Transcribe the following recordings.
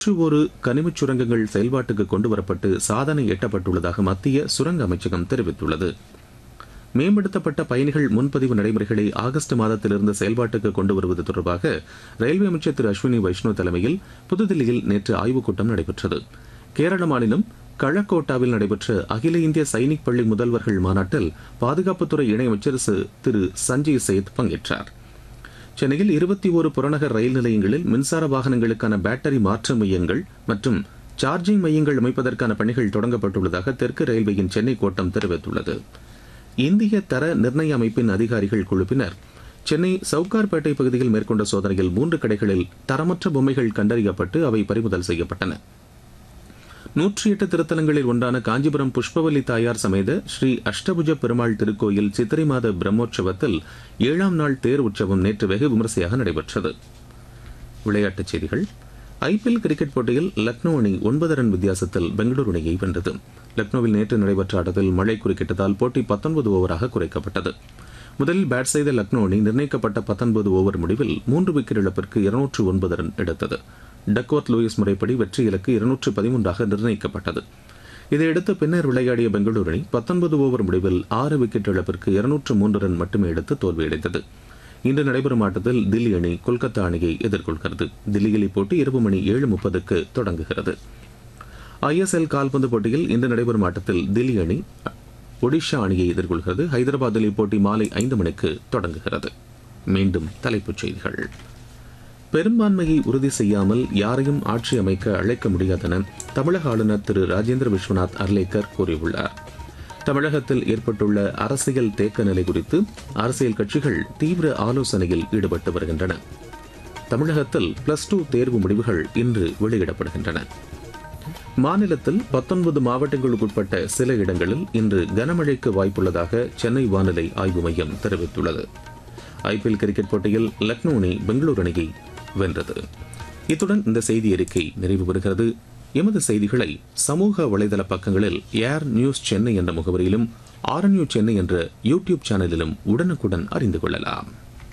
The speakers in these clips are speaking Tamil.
நூற்று ஒரு கனிமச் சுரங்கங்கள் செயல்பாட்டுக்கு கொண்டுவரப்பட்டு சாதனை எட்டப்பட்டுள்ளதாக மத்திய சுரங்க அமைச்சகம் தெரிவித்துள்ளது மேம்படுத்தப்பட்ட பயணிகள் முன்பதிவு நடைமுறைகளை ஆகஸ்ட் மாதத்திலிருந்து செயல்பாட்டுக்கு கொண்டு வருவது தொடர்பாக ரயில்வே அமைச்சர் திரு அஸ்வினி வைஷ்ணவ் தலைமையில் புதுதில்லியில் நேற்று ஆய்வுக் கூட்டம் நடைபெற்றது கேரள மாநிலம் கழக்கோட்டாவில் நடைபெற்ற அகில இந்திய சைனிக் பள்ளி முதல்வர்கள் மாநாட்டில் பாதுகாப்புத்துறை இணையமைச்சர் சு- திரு சஞ்சய் சேத் பங்கேற்றார் சென்னையில் இருபத்தி ஒரு புறநகர் ரயில் நிலையங்களில் மின்சார வாகனங்களுக்கான பேட்டரி மாற்று மையங்கள் மற்றும் சார்ஜிங் மையங்கள் அமைப்பதற்கான பணிகள் தொடங்கப்பட்டுள்ளதாக தெற்கு ரயில்வேயின் சென்னை கோட்டம் தெரிவித்துள்ளது இந்திய தர நிர்ணய அமைப்பின் அதிகாரிகள் குழுப்பினர் சென்னை சவுகார்பேட்டை பகுதியில் மேற்கொண்ட சோதனையில் மூன்று கடைகளில் தரமற்ற பொம்மைகள் கண்டறியப்பட்டு அவை பறிமுதல் செய்யப்பட்டன நூற்றி எட்டு திருத்தலங்களில் ஒன்றான காஞ்சிபுரம் புஷ்பவல்லி தாயார் சமேத ஸ்ரீ அஷ்டபுஜ பெருமாள் திருக்கோயில் சித்திரை மாத பிரம்மோற்சவத்தில் ஏழாம் நாள் தேர் உற்சவம் நேற்று வெகு விமரிசையாக நடைபெற்றது விளையாட்டுச் செய்திகள் ஐபிஎல் கிரிக்கெட் போட்டியில் லக்னோ அணி ஒன்பது ரன் வித்தியாசத்தில் பெங்களூரு அணியை வென்றது லக்னோவில் நேற்று நடைபெற்ற ஆட்டத்தில் மழை குறுக்கிட்டதால் போட்டி பத்தொன்பது ஓவராக குறைக்கப்பட்டது முதலில் பேட் செய்த லக்னோ அணி நிர்ணயிக்கப்பட்ட பத்தொன்பது ஓவர் முடிவில் மூன்று விக்கெட் இழப்பிற்கு இருநூற்று ஒன்பது ரன் எடுத்தது டக்வர்த் லூயிஸ் முறைப்படி வெற்றி இலக்கு இருநூற்று பதிமூன்றாக நிர்ணயிக்கப்பட்டது இதையடுத்து பின்னர் விளையாடிய பெங்களூரு அணி பத்தொன்பது ஓவர் முடிவில் ஆறு விக்கெட் இழப்பிற்கு இருநூற்று மூன்று ரன் மட்டுமே எடுத்து தோல்வியடைந்தது இன்று நடைபெறும் ஆட்டத்தில் தில்லி அணி கொல்கத்தா அணியை எதிர்கொள்கிறது தில்லியில் இப்போட்டி இரவு மணி ஏழு முப்பதுக்கு தொடங்குகிறது ஐஎஸ்எல் கால்பந்து போட்டியில் இன்று நடைபெறும் ஆட்டத்தில் தில்லி அணி ஒடிஷா அணியை எதிர்கொள்கிறது ஹைதராபாத்தில் இப்போட்டி மாலை ஐந்து மணிக்கு தொடங்குகிறது மீண்டும் தலைப்புச் செய்திகள் பெரும்பான்மையை உறுதி செய்யாமல் யாரையும் ஆட்சி அமைக்க அழைக்க முடியாதென தமிழக ஆளுநர் திரு ராஜேந்திர விஸ்வநாத் அர்லேக்கர் கூறியுள்ளார் தமிழகத்தில் ஏற்பட்டுள்ள அரசியல் தேக்க நிலை குறித்து அரசியல் கட்சிகள் தீவிர ஆலோசனையில் ஈடுபட்டு வருகின்றன தமிழகத்தில் பிளஸ் டூ தேர்வு முடிவுகள் இன்று வெளியிடப்படுகின்றன மாநிலத்தில் பத்தொன்பது மாவட்டங்களுக்குட்பட்ட சில இடங்களில் இன்று கனமழைக்கு வாய்ப்புள்ளதாக சென்னை வானிலை ஆய்வு மையம் தெரிவித்துள்ளது ஐபிஎல் கிரிக்கெட் போட்டியில் லக்னோ அணி பெங்களூரு அணியை வென்றது இத்துடன் இந்த செய்தி அறிக்கை நிறைவு பெறுகிறது எமது செய்திகளை சமூக வலைதள பக்கங்களில் ஏர் நியூஸ் சென்னை என்ற முகவரியிலும் ஆர்என்யூ சென்னை என்ற யூடியூப் சேனலிலும் உடனுக்குடன் அறிந்து கொள்ளலாம்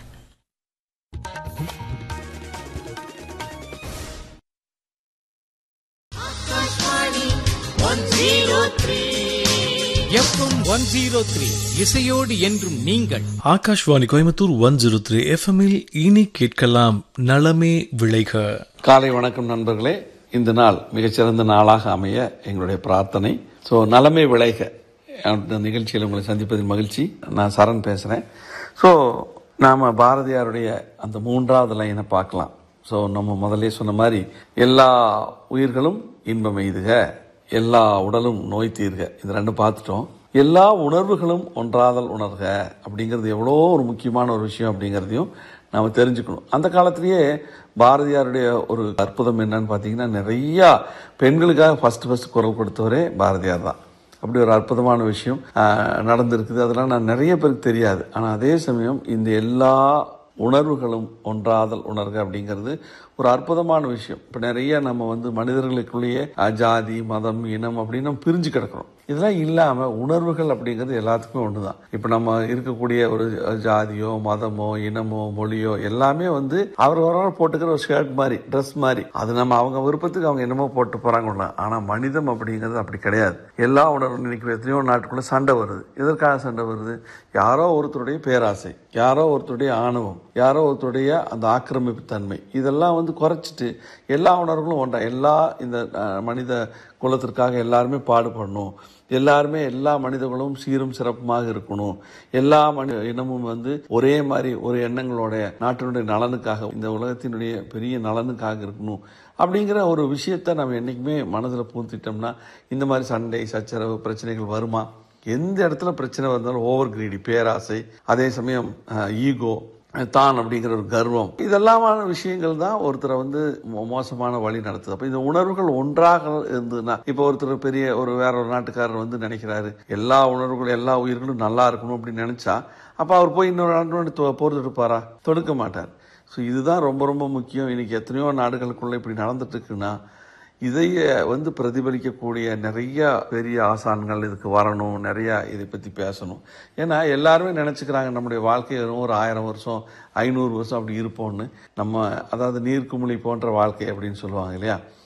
எஃப்எம் ஒன் ஜீரோ த்ரீ இசையோடு என்றும் நீங்கள் Akashvani Coimbatore one zero three எஃப்எம்மில் இனி கேட்கலாம் நலமே விளைக காலை வணக்கம் நண்பர்களே இந்த நாள் மிகச்சிறந்த நாளாக அமைய எங்களுடைய பிரார்த்தனை ஸோ நலமே விளைக அந்த நிகழ்ச்சியில் உங்களை சந்திப்பதில் மகிழ்ச்சி நான் சரண் பேசுகிறேன் ஸோ நாம் பாரதியாருடைய அந்த மூன்றாவது லைனை பார்க்கலாம் ஸோ நம்ம முதல்ல சொன்ன மாதிரி எல்லா உயிர்களும் இன்பம் எய்துக எல்லா உடலும் நோய் தீர்க இது ரெண்டும் பார்த்துட்டோம் எல்லா உணர்வுகளும் ஒன்றாதல் உணர்க அப்படிங்கிறது எவ்வளோ ஒரு முக்கியமான ஒரு விஷயம் அப்படிங்கிறதையும் நாம் தெரிஞ்சுக்கணும் அந்த காலத்திலேயே பாரதியாருடைய ஒரு அற்புதம் என்னன்னு பார்த்தீங்கன்னா நிறையா பெண்களுக்காக ஃபர்ஸ்ட் ஃபர்ஸ்ட் குரல் கொடுத்தவரே பாரதியார் தான் அப்படி ஒரு அற்புதமான விஷயம் ஆஹ், நடந்திருக்குது அதெல்லாம் நான் நிறைய பேருக்கு தெரியாது ஆனால் அதே சமயம் இந்த எல்லா உணர்வுகளும் ஒன்றாதல் உணர்க அப்படிங்கிறது ஒரு அற்புதமான விஷயம் இப்போ நிறைய நம்ம வந்து மனிதர்களுக்குள்ளேயே அஹ், ஜாதி மதம் இனம் அப்படின்னு நம்ம பிரிஞ்சு கிடக்கிறோம் இதெல்லாம் இல்லாமல் உணர்வுகள் அப்படிங்கிறது எல்லாத்துக்குமே ஒன்று தான் இப்போ நம்ம இருக்கக்கூடிய ஒரு ஜாதியோ மதமோ இனமோ மொழியோ எல்லாமே வந்து அவர் போட்டுக்கிற ஒரு ஷர்ட் மாதிரி ட்ரெஸ் மாதிரி அது நம்ம அவங்க விருப்பத்துக்கு அவங்க என்னமோ போட்டு போகிறாங்க ஆனால் மனிதம் அப்படிங்கிறது அப்படி கிடையாது எல்லா உணர்வும் இன்னைக்கு எத்தனையோ நாட்டுக்குள்ளே சண்டை வருது எதற்காக சண்டை வருது யாரோ ஒருத்தருடைய பேராசை யாரோ ஒருத்தருடைய ஆணவம் யாரோ ஒருத்தருடைய அந்த ஆக்கிரமிப்பு தன்மை இதெல்லாம் வந்து குறைச்சிட்டு எல்லா உணர்வுகளும் ஒன்றா எல்லா இந்த அஹ், மனித குலத்திற்காக எல்லாருமே பாடுபடணும் எல்லாருமே எல்லா மனிதர்களும் சீரும் சிறப்புமாக இருக்கணும் எல்லா மனி இனமும் வந்து ஒரே மாதிரி ஒரு எண்ணங்களோட நாட்டினுடைய நலனுக்காக இந்த உலகத்தினுடைய பெரிய நலனுக்காக இருக்கணும் அப்படிங்கிற ஒரு விஷயத்தை நம்ம என்றைக்குமே மனதில் பூத்திட்டோம்னா இந்த மாதிரி சண்டை சச்சரவு பிரச்சனைகள் வருமா எந்த இடத்துல பிரச்சனை வந்தாலும் ஓவர் கிரீடி பேராசை அதே சமயம் ஈகோ தான் அப்படிங்கிற ஒரு கர்வம் இதெல்லாமான விஷயங்கள் தான் ஒருத்தரை வந்து மோ- மோசமான வழி நடத்துது அப்போ இந்த உணர்வுகள் ஒன்றாக இருந்ததுன்னா இப்போ ஒருத்தர் பெரிய ஒரு வேற ஒரு நாட்டுக்காரர் வந்து நினைக்கிறாரு எல்லா உணர்வுகளும் எல்லா உயிர்களும் நல்லா இருக்கணும் அப்படின்னு நினைச்சா அப்போ அவர் போய் இன்னொரு நாட்டு போர் தொடுப்பாரா தொடுக்க மாட்டார் ஸோ இதுதான் ரொம்ப ரொம்ப முக்கியம் இன்னைக்கு எத்தனையோ நாடுகளுக்குள்ள இப்படி நடந்துட்டு இருக்குன்னா இதை வந்து பிரதிபலிக்கக்கூடிய நிறைய பெரிய ஆசான்கள் இதுக்கு வரணும் நிறைய இதை பற்றி பேசணும் ஏன்னா எல்லாருமே நினச்சிக்கிறாங்க நம்முடைய வாழ்க்கை வெறும் ஒரு ஆயிரம் வருஷம் ஐநூறு வருஷம் அப்படி இருப்போம்னு நம்ம அதாவது நீர்க்குமிழி போன்ற வாழ்க்கை அப்படின்னு சொல்லுவாங்க இல்லையா